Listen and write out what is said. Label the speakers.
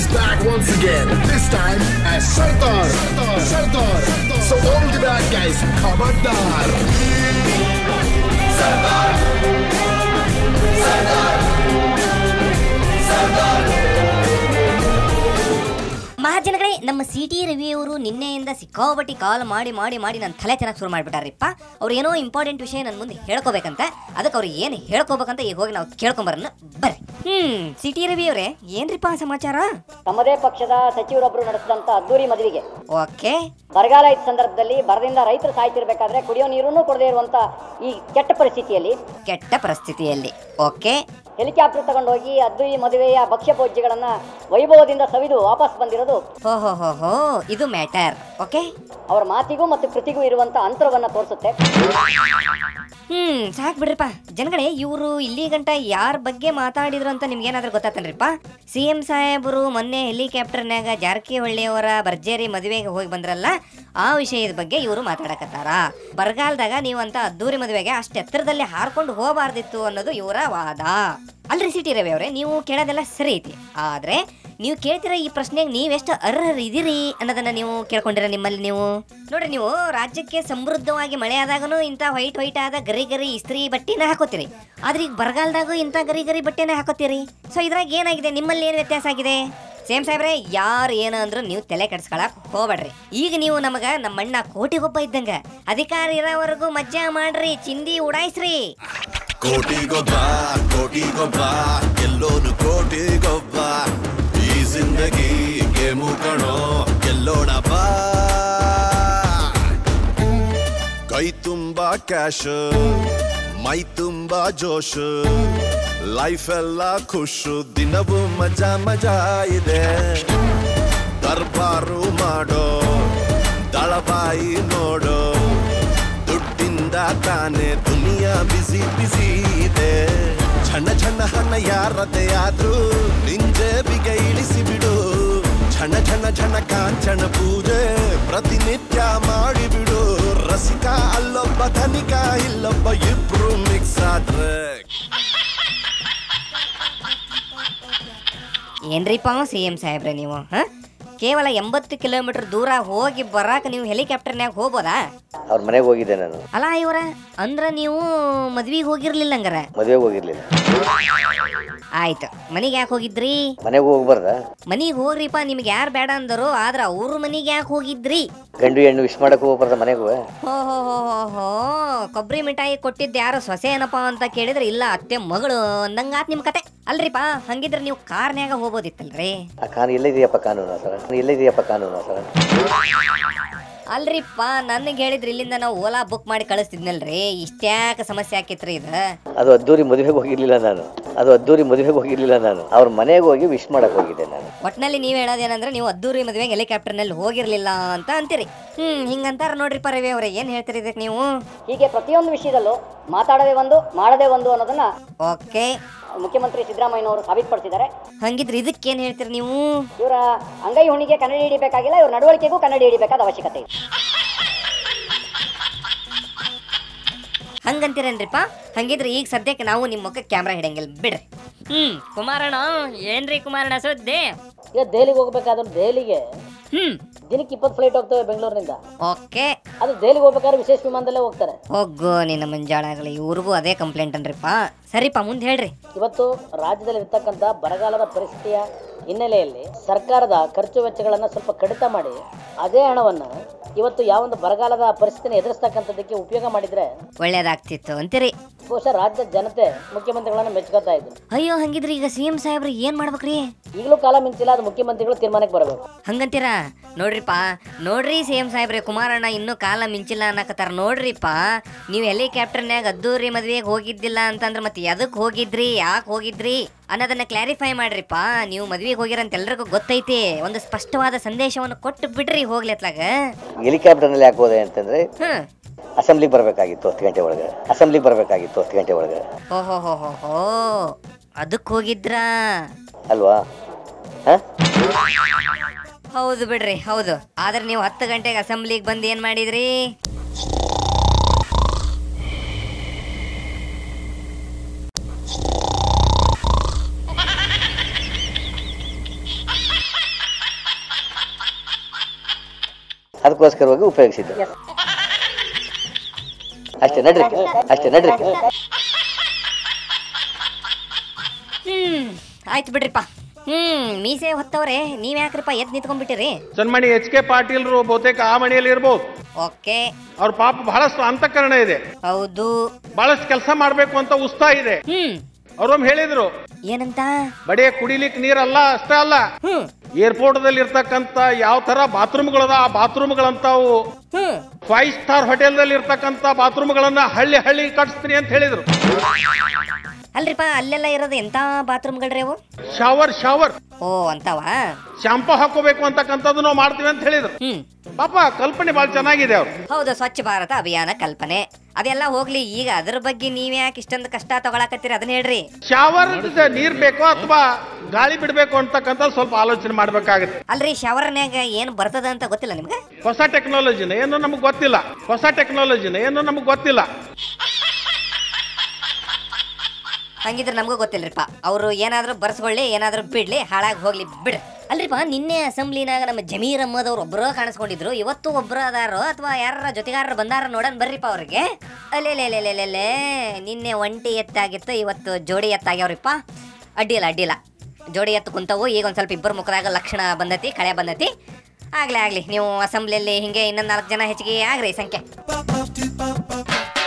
Speaker 1: back once again. This time as Sardar. Sardar. So all the bad guys, Khabardar.
Speaker 2: ಮಹಾಜನಗಳೇ ನಮ್ಮ C T Ravi ಅವರು ನಿನ್ನೆಯಿಂದ ಸಿಕ್ಕಾಪಟ್ಟಿ ಕಾಲ್ ಮಾಡಿ ಮಾಡಿ ಮಾಡಿ ನನ್ನ ತಲೆ ಚೆನ್ನಾಗಿ ಶುರು ಮಾಡಿಬಿಟ್ಟಾರಿಪ್ಪ ಅವ್ರು ಏನೋ ಇಂಪಾರ್ಟೆಂಟ್ ವಿಷಯ ನನ್ನ ಮುಂದೆ ಹೇಳ್ಕೋಬೇಕಂತ ಅದಕ್ಕೆ ಅವ್ರು ಏನು ಹೇಳ್ಕೋಬೇಕಂತ ಈಗ ಹೋಗಿ ನಾವು ಕೇಳ್ಕೊಂಬರನ್ನ ಬರ್ರಿ ಹ್ಮ್ ಸಿ ಟಿ ರವಿ ಅವರೇ ಏನ್ರಿಪ್ಪ ಸಮಾಚಾರ
Speaker 3: ತಮ್ಮದೇ ಪಕ್ಷದ ಸಚಿವರೊಬ್ಬರು ನಡೆಸಿದಂತ ಅದ್ದೂರಿ ಮದುವೆಗೆ
Speaker 2: ಓಕೆ
Speaker 3: ಬರಗಾಲ ಇದ್ದ ಸಂದರ್ಭದಲ್ಲಿ ಬರದಿಂದ ರೈತರು ಸಾಯ್ತಿರ್ಬೇಕಾದ್ರೆ ಕುಡಿಯೋ ನೀರನ್ನು ಕೊಡದೇ ಇರುವಂತ ಈ ಕೆಟ್ಟ ಪರಿಸ್ಥಿತಿಯಲ್ಲಿ
Speaker 2: ಕೆಟ್ಟ ಪರಿಸ್ಥಿತಿಯಲ್ಲಿ ಓಕೆ
Speaker 3: ಹೆಲಿಕಾಪ್ಟರ್ ತಗೊಂಡೋಗಿ ಅದ್ದೂರಿ ಮದುವೆಯ ಭಕ್ಷ್ಯ ಭೋಜ್ಯಗಳನ್ನ ವೈಭವದಿಂದ ಸವಿದು ವಾಪಸ್ ಬಂದಿರೋದು
Speaker 2: ಹೋ ಹೋ ಹೋ ಹೋ ಇದು ಮ್ಯಾಟರ್ ಓಕೆ
Speaker 3: ಅವರ ಮಾತಿಗೂ ಮತ್ತು ಕೃತಿಗೂ ಇರುವಂತ ಅಂತರವನ್ನ ತೋರಿಸುತ್ತೆ
Speaker 2: ಹ್ಮ್ ಸಾಕ್ ಬಿಡ್ರಿಪ್ಪ ಜನಗಳೇ ಇವರು ಇಲ್ಲಿ ಗಂಟ ಯಾರ ಬಗ್ಗೆ ಮಾತಾಡಿದ್ರು ಅಂತ ನಿಮ್ಗೆ ಏನಾದ್ರೂ ಗೊತ್ತಾತನ್ರಿಪ್ಪ ಸಿ ಎಂ ಸಾಹೇಬರು ಮೊನ್ನೆ ಹೆಲಿಕಾಪ್ಟರ್ನಾಗ ಜಾರಕಿಹೊಳಿಯವರ ಭರ್ಜರಿ ಮದುವೆಗೆ ಹೋಗಿ ಬಂದ್ರಲ್ಲ ಆ ವಿಷಯದ ಬಗ್ಗೆ ಇವರು ಮಾತಾಡಕತ್ತಾರ ಬರಗಾಲದಾಗ ನೀವಂತ ಅದ್ದೂರಿ ಮದುವೆಗೆ ಅಷ್ಟು ಎತ್ತರದಲ್ಲಿ ಹಾರ್ಕೊಂಡು ಹೋಗಬಾರ್ದಿತ್ತು ಅನ್ನೋದು ಇವರ ವಾದ ಅಲ್ರಿ ಸಿಟಿ ರವಿ ಅವರೇ ನೀವು ಕೇಳೋದೆಲ್ಲ ಸರಿ ಐತಿ ಆದ್ರೆ ನೀವು ಕೇಳ್ತಿರೋ ಈ ಪ್ರಶ್ನೆಗೆ ನೀವೆಷ್ಟು ಅರ್ಹರು ಇದೀರಿ ಅನ್ನೋದನ್ನ ನೀವು ಕೇಳ್ಕೊಂಡಿರ ನಿಮ್ಮಲ್ಲಿ ನೀವು ನೋಡ್ರಿ ನೀವು ರಾಜ್ಯಕ್ಕೆ ಸಮೃದ್ಧವಾಗಿ ಮಳೆ ಆದಾಗನು ಇಂಥ ವೈಟ್ ವೈಟ್ ಆದ ಗರಿ ಗರಿ ಇಸ್ತ್ರಿ ಬಟ್ಟೆನ ಹಾಕೋತೀರಿ ಆದ್ರೆ ಈಗ ಬರಗಾಲದಾಗೂ ಇಂಥ ಗರಿ ಗರಿ ಬಟ್ಟೆನ ಹಾಕೋತೀರಿ ಸೊ ಇದ್ರಾಗ ಏನಾಗಿದೆ ನಿಮ್ಮಲ್ಲಿ ಏನು ವ್ಯತ್ಯಾಸ ಆಗಿದೆ ಸೇಮ್ ಸಾಹೇಬ್ರೆ ಯಾರು ಏನು ಅಂದ್ರೂ ನೀವು ತಲೆ ಕೆಡ್ಸ್ಕೊಳಕ್ ಹೋಗ್ಬೇಡ್ರಿ ಈಗ ನೀವು ನಮಗ ನಮ್ಮ ಅಣ್ಣ ಕೋಟಿಗೊಬ್ಬ ಇದ್ದಂಗ ಅಧಿಕಾರ ಇರೋವರೆಗೂ ಮಜ್ಜಾ ಮಾಡ್ರಿ ಚಿಂದಿ ಉಡಾಯಿಸ್ರಿ
Speaker 4: ಕೋಟಿಗೊಬ್ಬ ಕೋಟಿಗೊಬ್ಬ ಎಲ್ಲೋನು ಕೋಟಿಗೊಬ್ಬ ಈ ಜಿಂದಗಿ ಗೇಮು ಕಣೋ ಗೆಲ್ಲೋಣ ಬಾ ಕೈ ತುಂಬಾ ಕ್ಯಾಶ್ ಮೈ ತುಂಬಾ ಜೋಶ್ ಲೈಫ್ ಎಲ್ಲ ಖುಷು ದಿನವೂ ಮಜಾ ಮಜಾ ಇದೆ ದರ್ಬಾರು ಮಾಡೋ ದಳಬಾಯಿ ನೋಡೋ ದುಡ್ಡಿಂದ ತಾನೇ ದುನಿಯಾ ಬಿಸಿ ಬಿಸಿ ಇದೆ ಛಣ ಛಣ ಹಣ ಯಾರದೇ ಆದ್ರೂ ನಿಂಜೇಬಿಗೆ ಇಳಿಸಿ ಬಿಡು ಛಣ ಛಣ ಛಣ ಕಾಂಚನ ಪೂಜೆ ಪ್ರತಿನಿತ್ಯ ಮಾಡಿಬಿಡು ರಸಿಕ ಅಲ್ಲೊಬ್ಬ ಧನಿಕ ಇಲ್ಲೊಬ್ಬ ಇಬ್ರು ಮಿಕ್ಸ್ ಆದ್ರೆ
Speaker 2: ಏನ್ರಿಪ್ಪ ಸಿ ಎಂ ಸಾಹೇಬ್ರೆ ನೀವು ಹ ಕೇವಲ ಎಂಬತ್ತು ಕಿಲೋಮೀಟರ್ ದೂರ ಹೋಗಿ ಬರಾಕ ನೀವು ಹೆಲಿಕಾಪ್ಟರ್ನ್ಯಾಗ ಹೋಗ್ಬೋದಾ
Speaker 5: ಅವ್ರ ಮನೆಗೆ ಹೋಗಿದ್ದೆ ನಾನು
Speaker 2: ಅಲ್ಲ ಇವರ ಅಂದ್ರ ನೀವು ಮದ್ವಿಗೆ ಹೋಗಿರ್ಲಿಲ್ಲ ಹಂಗಾರ
Speaker 5: ಮದುವೆಗೆ ಹೋಗಿರ್ಲಿಲ್ಲ
Speaker 2: ಆಯ್ತು ಮನಿಗೆ ಯಾಕೆ ಹೋಗಿದ್ರಿ
Speaker 5: ಮನೆಗೆ ಹೋಗ್ಬಾರ್ದ
Speaker 2: ಮನಿಗೆ ಹೋಗ್ರಿಪ್ಪ ನಿಮ್ಗೆ ಯಾರು ಬೇಡ ಅಂದರು ಆದ್ರ ಅವ್ರ ಮನಿಗೆ ಯಾಕೆ ಹೋಗಿದ್ರಿ
Speaker 5: ಗಂಡು ಹೆಣ್ಣು ವಿಶ್ ಮಾಡಕ್ ಹೋಗ್ಬಾರ್ದ ಮನೆಗೆ
Speaker 2: ಹೋ ಹೋ ಹೋ ಹೋ ಹೋ ಕೊಬ್ಬರಿ ಮಿಠಾಯಿ ಕೊಟ್ಟಿದ್ದು ಯಾರು ಸೊಸೆ ಏನಪ್ಪ ಅಂತ ಕೇಳಿದ್ರೆ ಇಲ್ಲ ಅತ್ತೆ ಮಗಳು ಅಂದಂಗಾತ್ ನಿಮ್ ಕತೆ ಅಲ್ರಿಪ್ಪ ಹಂಗಿದ್ರೆ ನೀವು ಕಾರ್ನ್ಯಾಗ ಹೋಗ್ಬೋದಿತ್ತಲ್ರಿ
Speaker 5: ಆ ಕಾನು ಎಲ್ಲಿದೆಯಪ್ಪ ಕಾನೂನು ಸರ್ ಎಲ್ಲಿದೆಯಪ್ಪ ಕಾನೂನು ಸರ್
Speaker 2: ಅಲ್ರಿಪ್ಪ ನನಗೆ ಹೇಳಿದ್ರಿ ಇಲ್ಲಿಂದ ನಾವು ಓಲಾ ಬುಕ್ ಮಾಡಿ ಕಳಿಸ್ತಿದ್ನಲ್ರಿ ಇಷ್ಟ್ಯಾಕ ಸಮಸ್ಯೆ ಆಕಿತ್ರಿ ಇದು
Speaker 5: ಅದು ಅದ್ದೂರಿ ಮದುವೆಗೆ ಹೋಗಿರ್ಲಿಲ್ಲ ನಾನು ಅದು ಅದ್ದೂರಿ ಮದುವೆಗೆ ಹೋಗಿರ್ಲಿಲ್ಲ ನಾನು ಅವ್ರ ಮನೆಗೆ ಹೋಗಿ ವಿಶ್ ಮಾಡಕ್ ಹೋಗಿದ್ದೆ ನಾನು
Speaker 2: ಒಟ್ನಲ್ಲಿ ನೀವ್ ಹೇಳೋದೇನಂದ್ರೆ ನೀವು ಅದ್ದೂರಿ ಮದುವೆಗೆ ಹೆಲಿಕಾಪ್ಟರ್ನಲ್ಲಿ ಹೋಗಿರ್ಲಿಲ್ಲ ಅಂತ ಅಂತೀರಿ ಹ್ಮ್ ಹಿಂಗಂತಾರ ನೋಡ್ರಿಪ್ಪ ರವಿ ಅವ್ರೆ ಏನ್ ಹೇಳ್ತೀರಿ ಇದಕ್ಕೆ ನೀವು
Speaker 3: ಹೀಗೆ ಪ್ರತಿಯೊಂದು ವಿಷಯದಲ್ಲೂ ಮಾತಾಡದೆ ಒಂದು ಮಾಡದೆ ಒಂದು ಅನ್ನೋದನ್ನ
Speaker 2: ಓಕೆ
Speaker 3: ಮುಖ್ಯಮಂತ್ರಿ ಸಿದ್ದರಾಮಯ್ಯನವರು ಸಾಬೀತುಪಡಿಸಿದ್ದಾರೆ
Speaker 2: ಹಂಗಿದ್ರೆ ಇದಕ್ಕೇನ್ ಹೇಳ್ತೀರಿ ನೀವು
Speaker 3: ಇವರ ಅಂಗೈ ಹುಣಿಗೆ ಕನ್ನಡಿ ಹಿಡಿಬೇಕಾಗಿಲ್ಲ ಇವ್ರ ನಡವಳಿಕೆಗೂ ಕನ್ನಡಿ ಹಿಡಿಬೇಕಾದ ಅವಶ್ಯಕತೆ ಇದೆ
Speaker 2: ಹಂಗಂತೀರೇನ್ರಿಪ್ಪ ಹಂಗಿದ್ರೆ ಈಗ ಸದ್ಯಕ್ಕೆ ನಾವು ನಿಮ್ಮ ಮುಖಕ್ಕೆ ಕ್ಯಾಮ್ರಾ ಹಿಡಂಗಿಲ್ಲ ಬಿಡ್ರಿ ಹ್ಮ್ ಕುಮಾರಣ್ಣ ಏನ್ರಿ ಕುಮಾರಣ್ಣ ಸುದ್ದಿ
Speaker 3: ಈಗ ದೆಹಲಿಗೆ ಹೋಗ್ಬೇಕಾದ್ರೆ ದೆಹಲಿಗೆ
Speaker 2: ಹ್ಮ್
Speaker 3: ದಿನಕ್ಕೆ ಇಪ್ಪತ್ತು ಫ್ಲೈಟ್ ಹೋಗ್ತವೆ ಬೆಂಗಳೂರಿನಿಂದ
Speaker 2: ಓಕೆ
Speaker 3: ಅದು ದೆಹಲಿಗೆ ಹೋಗ್ಬೇಕಾದ್ರೆ ವಿಶೇಷ ವಿಮಾನದಲ್ಲೇ ಹೋಗ್ತಾರೆ
Speaker 2: ಹೋಗು ನಿನ್ನ ಮುಂಜಾಳಾಗಲಿ ಇವ್ರಿಗೂ ಅದೇ ಕಂಪ್ಲೇಂಟ್ ಅನ್ರಿಪ್ಪ ಸರಿಪ್ಪ ಮುಂದೆ ಹೇಳ್ರಿ
Speaker 3: ಇವತ್ತು ರಾಜ್ಯದಲ್ಲಿ ಇರ್ತಕ್ಕಂಥ ಬರಗಾಲದ ಪರಿಸ್ಥಿತಿಯ ಹಿನ್ನೆಲೆಯಲ್ಲಿ ಸರ್ಕಾರದ ಖರ್ಚು ವೆಚ್ಚಗಳನ್ನು ಸ್ವಲ್ಪ ಕಡಿತ ಮಾಡಿ ಅದೇ ಹಣವನ್ನು ಇವತ್ತು ಯಾವೊಂದು ಬರಗಾಲದ ಪರಿಸ್ಥಿತಿನ ಎದುರಿಸ್ತಕ್ಕಂಥದ್ದಕ್ಕೆ ಉಪಯೋಗ ಮಾಡಿದ್ರೆ
Speaker 2: ಒಳ್ಳೇದಾಗ್ತಿತ್ತು ಅಂತೀರಿ
Speaker 3: ಬಹುಶಃ ರಾಜ್ಯದ ಜನತೆ ಮುಖ್ಯಮಂತ್ರಿಗಳನ್ನ ಮೆಚ್ಕೋತಾ ಇದ್ರು
Speaker 2: ಅಯ್ಯೋ ಹಂಗಿದ್ರೆ ಈಗ ಸಿ ಎಂ ಸಾಹೇಬ್ರಿ ಏನ್ ಮಾಡ್ಬೇಕ್ರಿ
Speaker 3: ಈಗಲೂ ಕಾಲ ಮಿಂಚಿಲ್ಲ ಅದು ಮುಖ್ಯಮಂತ್ರಿಗಳು ತೀರ್ಮಾನಕ್ಕೆ ಬರಬೇಕು
Speaker 2: ಹಂಗಂತೀರಾ ನೋಡ್ರಿಪ್ಪ ನೋಡ್ರಿ ಸಿ ಎಂ ಸಾಹೇಬ್ರೆ ಕುಮಾರಣ್ಣ ಇನ್ನೂ ಕಾಲ ಮಿಂಚಿಲ್ಲ ಅನ್ನಕತ್ತಾರ ನೋಡ್ರಿಪ್ಪ ನೀವು ಹೆಲಿಕಾಪ್ಟರ್ನ್ಯಾಗ ಅದ್ದೂರಿ ಮದ್ವೆಗೆ ಹೋಗಿದ್ದಿಲ್ಲ ಅಂತಂದ್ರೆ ಮತ್ತೆ ಎದಕ್ ಹೋಗಿದ್ರಿ ಯಾಕೆ ಹೋಗಿದ್ರಿ ಅನ್ನೋದನ್ನ ಕ್ಲಾರಿಫೈ ಮಾಡ್ರಿಪ್ಪ ನೀವು ಮದ್ವೆಗೆ ಹೋಗಿರಂತ ಎಲ್ರಿಗೂ ಗೊತ್ತೈತಿ ಒಂದು ಸ್ಪಷ್ಟವಾದ ಸಂದೇಶವನ್ನು ಕೊಟ್ಟು ಬಿಡ್ರಿ ಹೋಗ್ಲೆತ್ಲಾಗ
Speaker 5: ಹೆಲಿಕಾಪ್ಟರ್ನಲ್ಲಿ ಯಾಕೆ ಹೋದೆ ಅಂತಂದ್ರೆ
Speaker 2: ಹ್ಮ್
Speaker 5: ಅಸೆಂಬ್ಲಿಗೆ ಬರಬೇಕಾಗಿತ್ತು ಹತ್ತು ಗಂಟೆ ಒಳಗೆ ಅಸೆಂಬ್ಲಿಗೆ ಬರಬೇಕಾಗಿತ್ತು ಹತ್ತು ಗಂಟೆ ಒಳಗೆ
Speaker 2: ಓಹೋ ಹೋ ಹೋ ಹೋ ಅದಕ್ಕೆ ಹೋಗಿದ್ರಾ
Speaker 5: ಅಲ್ವಾ ಹಾಂ
Speaker 2: ಹೌದು ಬಿಡ್ರಿ ಹೌದು ಆದ್ರೆ ನೀವು ಹತ್ತು ಗಂಟೆಗೆ ಅಸೆಂಬ್ಲಿಗೆ ಬಂದು ಏನ್ ಮಾಡಿದ್ರಿ
Speaker 5: ಅದಕ್ಕೋಸ್ಕರವಾಗಿ ಉಪಯೋಗಿಸಿದ್ದು ಅಷ್ಟೇ ನಡ್ರಿ ಅಷ್ಟೇ ನಡ್ರಿ
Speaker 2: ಹ್ಮ್ ಆಯ್ತು ಬಿಡ್ರಿಪ್ಪ ಹ್ಮ್ ಮೀಸೆ ಹೊತ್ತವ್ರೆ ನೀವ್ ಯಾಕ್ರಿಪ್ಪ ಎದ್ ನಿಂತ್ಕೊಂಡ್ಬಿಟ್ಟಿರಿ
Speaker 6: ಸನ್ಮಾನಿ ಎಚ್ ಕೆ ಪಾಟೀಲ್ರು ಬಹುತೇಕ ಆ ಮನೆಯಲ್ಲಿ ಇರ್ಬೋದು
Speaker 2: ಓಕೆ
Speaker 6: ಅವ್ರ ಪಾಪ ಬಹಳಷ್ಟು ಅಂತಃಕರಣ ಇದೆ
Speaker 2: ಹೌದು
Speaker 6: ಬಹಳಷ್ಟು ಕೆಲಸ ಮಾಡ್ಬೇಕು ಅಂತ ಉತ್ಸಾಹ ಇದೆ
Speaker 2: ಹ್ಮ್
Speaker 6: ಅವ್ರೊಮ್ಮೆ ಹೇಳಿದ್ರು
Speaker 2: ಏನಂತ
Speaker 6: ಬಡೇ ಕುಡಿಲಿಕ್ಕೆ ನೀರಲ್ಲ ಅಷ್ಟೇ ಅಲ್ಲ
Speaker 2: ಹ್ಮ್
Speaker 6: ಏರ್ಪೋರ್ಟ್ ದಲ್ಲಿ ಇರ್ತಕ್ಕಂತ ಯಾವ ತರ ಬಾತ್ರೂಮ್ಗಳದ ಆ ಬಾತ್ರೂಮ್ಗಳಂತಾವು
Speaker 2: ಹ್ಮ್
Speaker 6: ಫೈವ್ ಸ್ಟಾರ್ ಹೋಟೆಲ್ದಲ್ಲಿ ಇರ್ತಕ್ಕಂತ ಬಾತ್ರೂಮ್ಗಳನ್ನ ಹಳ್ಳಿ ಹಳ್ಳಿ ಕಟ್ಸ್ತೀನಿ ಅಂತ ಹೇಳಿದ್ರು
Speaker 2: ಅಲ್ರಿಪ್ಪ ಅಲ್ಲೆಲ್ಲ ಇರೋದು ಎಂತ ಬಾತ್ರೂಮ್ಗಳ್ರಿ ಅವು
Speaker 6: ಶವರ್ ಶವರ್
Speaker 2: ಓ ಅಂತವಾ
Speaker 6: ಶಾಂಪು ಹಾಕೋಬೇಕು ಅಂತಕ್ಕಂಥದ್ದು ನಾವು ಮಾಡ್ತೀವಿ ಅಂತ ಹೇಳಿದ್ರು
Speaker 2: ಹ್ಮ್
Speaker 6: ಪಾಪ ಕಲ್ಪನೆ ಬಹಳ ಚೆನ್ನಾಗಿದೆ ಅವ್ರು
Speaker 2: ಹೌದು ಸ್ವಚ್ಛ ಭಾರತ ಅಭಿಯಾನ ಕಲ್ಪನೆ ಅದೆಲ್ಲ ಹೋಗ್ಲಿ ಈಗ ಅದ್ರ ಬಗ್ಗೆ ನೀವ್ಯಾಕೆ ಇಷ್ಟೊಂದು ಕಷ್ಟ ತಗೊಳಕತ್ತೀರಿ ಅದನ್ನ ಹೇಳ್ರಿ
Speaker 6: ಶವರ್ ನೀರ್ ಬೇಕೋ ಅಥವಾ ಗಾಳಿ ಬಿಡಬೇಕು ಅಂತಕ್ಕಂಥ ಸ್ವಲ್ಪ ಆಲೋಚನೆ ಮಾಡ್ಬೇಕಾಗುತ್ತೆ
Speaker 2: ಅಲ್ರಿ ಶವರ್ನ್ಯಾಗ ಏನ್ ಬರ್ತದ ಅಂತ ಗೊತ್ತಿಲ್ಲ ನಿಮ್ಗೆ
Speaker 6: ಹೊಸ ಟೆಕ್ನಾಲಜಿನ ಏನು ನಮಗೆ ಗೊತ್ತಿಲ್ಲ ಹೊಸ ಟೆಕ್ನಾಲಜಿನ ಏನು ನಮಗೆ ಗೊತ್ತಿಲ್ಲ
Speaker 2: ಹಂಗಿದ್ರೆ ನಮಗೂ ಗೊತ್ತಿಲ್ರಿಪ್ಪ ಅವರು ಏನಾದ್ರೂ ಬರ್ಸ್ಕೊಳ್ಳಿ ಏನಾದ್ರೂ ಬಿಡ್ಲಿ ಹಾಳಾಗಿ ಹೋಗ್ಲಿ ಬಿಡ್ ಅಲ್ರಿಪ್ಪ ನಿನ್ನೆ ಅಸೆಂಬ್ಲಿನಾಗ ನಮ್ಮ ಜಮೀರ್ ಅಹ್ಮದ್ ಒಬ್ಬರು ಕಾಣಿಸ್ಕೊಂಡಿದ್ರು ಇವತ್ತು ಒಬ್ರು ಅದಾರೋ ಅಥವಾ ಯಾರ ಜೊತೆಗಾರರು ಬಂದಾರ ನೋಡನ್ ಬರ್ರಿಪ್ಪ ಅವ್ರಿಗೆ ಅಲ್ಲೇಲೇಲೇಲೇಲೇ ನಿನ್ನೆ ಒಂಟಿ ಎತ್ತಾಗಿತ್ತು ಇವತ್ತು ಜೋಡಿ ಎತ್ತಾಗ್ಯಾವ್ರಿಪ್ಪ ಅಡ್ಡಿಲ್ಲ ಅಡ್ಡಿಲ್ಲ ಜೋಡಿ ಎತ್ತು ಕುಂತವು ಈಗ ಒಂದು ಸ್ವಲ್ಪ ಇಬ್ಬರು ಮುಖದಾಗ ಲಕ್ಷಣ ಬಂದತಿ ಕಳೆ ಬಂದತಿ ಆಗ್ಲಿ ಆಗ್ಲಿ ನೀವು ಅಸೆಂಬ್ಲಿಯಲ್ಲಿ ಹಿಂಗೆ ಇನ್ನೊಂದು ನಾಲ್ಕು ಜನ ಹೆಚ್ಚಿಗೆ ಆಗ್ರಿ ಸಂಖ್ಯೆ